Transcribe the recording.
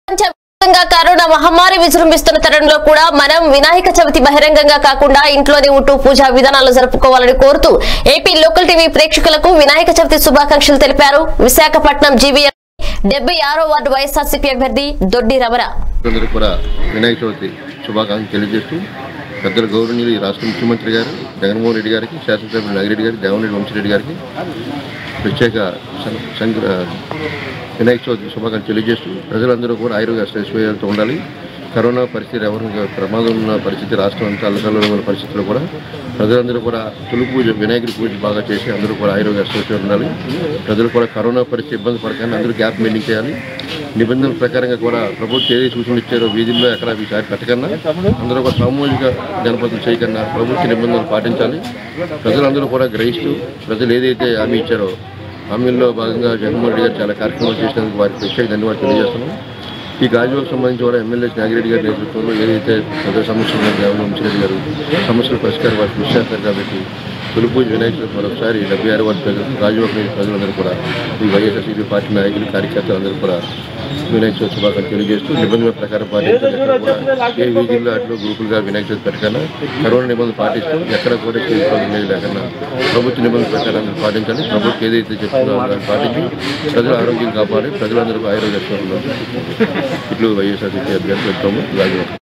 ప్రపంచవ్యాప్తంగా కరోనా మహమ్మారి విజృంభిస్తున్న తరుణంలో కూడా మనం వినాయక చవితి బహిరంగంగా కాకుండా ఇంట్లోనే ఉంటూ పూజా విధానాలు జరుపుకోవాలని కోరుతూ ఏపీ లోకల్ టీవీ ప్రేక్షకులకు వినాయక చవితి శుభాకాంక్షలు తెలిపారు విశాఖపట్నం జీవీఎం డెబ్బై ఆరో వార్డు వైఎస్ఆర్సీపీ అభ్యర్థి దొడ్డి రమణ అందరూ కూడా వినాయక చవితి శుభాకాంక్షలు తెలియజేస్తూ పెద్దల గౌరవనీయులు ఈ రాష్ట్ర ముఖ్యమంత్రి గారు జగన్మోహన్ రెడ్డి గారికి శాసనసభ్యులు నాగిరెడ్డి గారికి దేవరెడ్డి వంశరెడ్డి గారికి ప్రత్యేక సం- సంక్ర వినాయక చవితి శుభాకాంక్షలు తెలియజేస్తూ ప్రజలందరూ కూడా ఆయుర్వేద ఐశ్వర్యాలతో ఉండాలి కరోనా పరిస్థితి ఎవరు ప్రమాదం ఉన్న పరిస్థితి రాష్ట్రం అంతా అల్లకల్లో ఉన్న పరిస్థితుల్లో కూడా ప్రజలందరూ కూడా తొలి పూజ వినాయకుడి పూజ బాగా చేసి అందరూ కూడా ఆయుర్వేద ఐశ్వర్యాలు ఉండాలి ప్రజలు కూడా కరోనా పరిస్థితి ఇబ్బంది పడకుండా అందరూ గ్యాప్ మెయింటైన్ చేయాలి నిబంధనల ప్రకారంగా కూడా ప్రభుత్వం ఏదైతే సూచనలు ఇచ్చారో వీధుల్లో ఎక్కడ ఈసారి పెట్టకన్నా అందరూ ఒక సామూహిక గణపతులు చేయకన్నా ప్రభుత్వ నిబంధనలు పాటించాలి ప్రజలందరూ కూడా గ్రహిస్తూ ప్రజలు ఏదైతే హామీ ఇచ్చారో హామీల్లో భాగంగా జగన్మోహన్ రెడ్డి గారు చాలా కార్యక్రమాలు చేసినందుకు వారికి ప్రత్యేక ధన్యవాదాలు తెలియజేస్తున్నాం ఈ గాజువాకు సంబంధించి కూడా ఎమ్మెల్యే నాగిరెడ్డి గారి నేతృత్వంలో ఏదైతే ప్రజా సమస్యలు ఉన్నాయో దేవన వంశరెడ్డి గారు సమస్యల పరిష్కారం వారికి కృషి చేస్తారు కాబట్టి తొలి పూజ వినాయక చవితి మరొకసారి డెబ్బై ఆరు వారి ప్రజలు గాజువాక నియోజక ప్రజలందరూ కూడా ఈ వైఎస్ఆర్సీపీ పార్టీ నాయకులు కార్యకర్తలు అందరూ కూడా వినాయక చవితి శుభాకాంక్షలు తెలియజేస్తూ నిబంధనల ప్రకారం పాటించాలి ఎక్కడ కూడా ఏ వీధుల్లో అట్లు గ్రూపులుగా వినాయక చవితి పెట్టకన్నా కరోనా నిబంధనలు పాటిస్తూ ఎక్కడ కూడా స్టేజ్ ప్రోగ్రాం లేదు లేకుండా ప్రభుత్వ నిబంధనల ప్రకారం అందరూ పాటించాలి ప్రభుత్వం ఏదైతే చెప్తుందో దాన్ని పాటించి ప్రజల ఆరోగ్యం కాపాడి ప్రజలందరూ ఆరోగ్య ఇట్లు వైఎస్ఆర్సీపీ అభ్యర్థి పెడతాము గాజువాక